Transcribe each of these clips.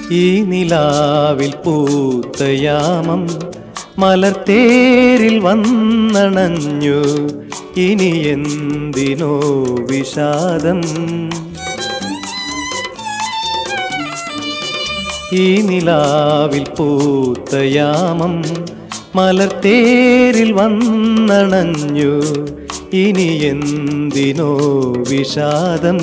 ഈ നിലാവിൽ പൂത്തയാമം മലർത്തേരിൽ വന്നണഞ്ഞു ഇനി എന്തിനോ വിഷാദം ഈ നിലാവിൽ പൂത്തയാമം മലർത്തേരിൽ വന്നണഞ്ഞു ഇനി എന്തിനോ വിഷാദം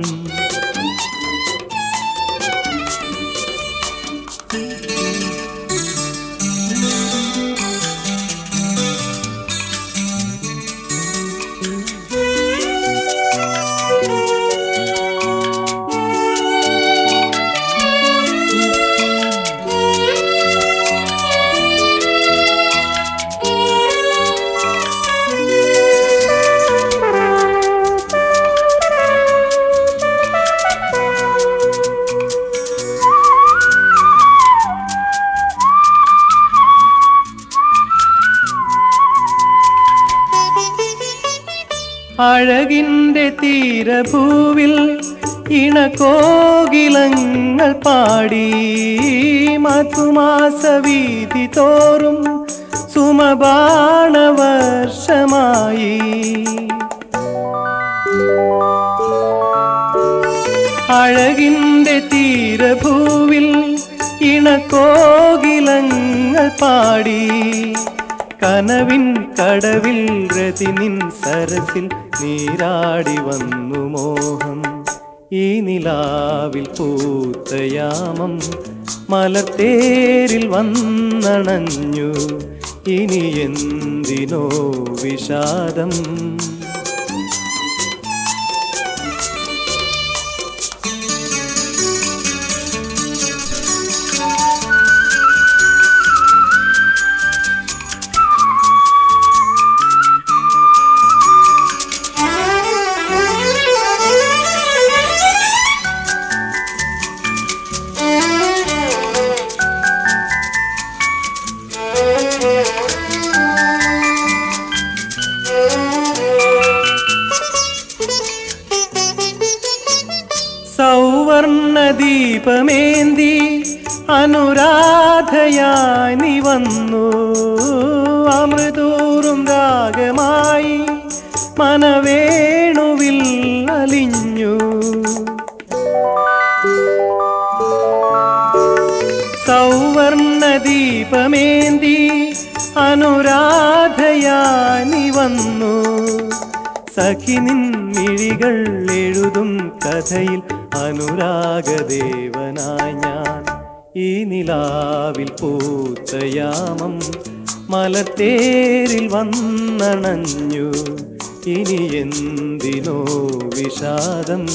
അഴകിൻ്റെ തീരഭൂവിൽ ഇണകോകിലങ്ങൾ പാടി മധുമാസ വീതി തോറും സുമബാണവർഷമായി അഴകിൻ്റെ തീരഭൂവിൽ ഇണകോകിലങ്ങൾ പാടി കനവിൻ കടവിൽ രതിനിൻ സരസിൽ നീരാടി വന്നു മോഹം ഈ നിലാവിൽ പൂത്തയാമം മലത്തേരിൽ വന്നണഞ്ഞു ഇനി എന്തിനോ വിഷാദം സൗവർണ ദീപമേന്തി അനുരാധയായി നീ വന്നു അമൃതൂറും രാഗമായി മനവേണുവിൽ അലിഞ്ഞു സൗവർണ ദീപമേന്തി അനുരാധയായി നീ വന്നു സഖിനിൻ മിഴികൾ എഴുതും കഥയിൽ അനുരാഗദേവനായി ഞാൻ ഈ നിലാവിൽ പൂത്തയാമം മലത്തേരിൽ വന്നണഞ്ഞു ഇനി എന്തിനോ വിഷാദം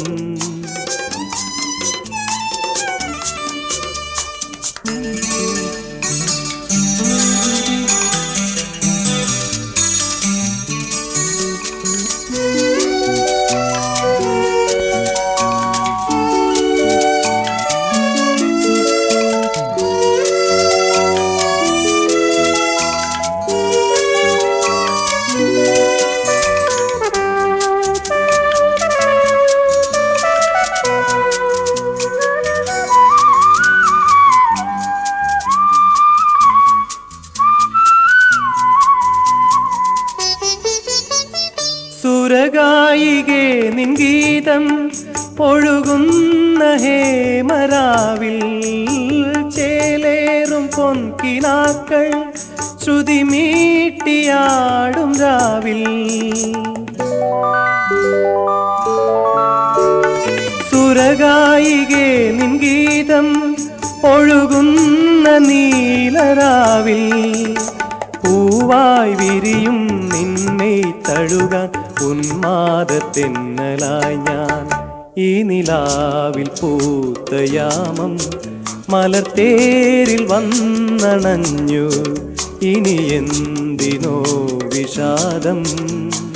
സുരഗായികേ നിൻ ഗീതം ഒഴുകുന്ന ഹേമരാവിൽ ചേലേറും പൊൻകിനാക്കൾ ശ്രുതി മീട്ടിയാടും രാവിൽ സുരഗായികേ നിൻ ഗീതം ഒഴുകുന്ന നീലരാവിൽ പൂവായി വിരിയും നിന്നെ തഴുകാൻ ഉന്മാദത്തെന്നലായി ഞാൻ ഈ നിലാവിൽ പൂത്തയാമം മലർത്തേരിൽ വന്നണഞ്ഞു ഇനി എന്തിനോ വിഷാദം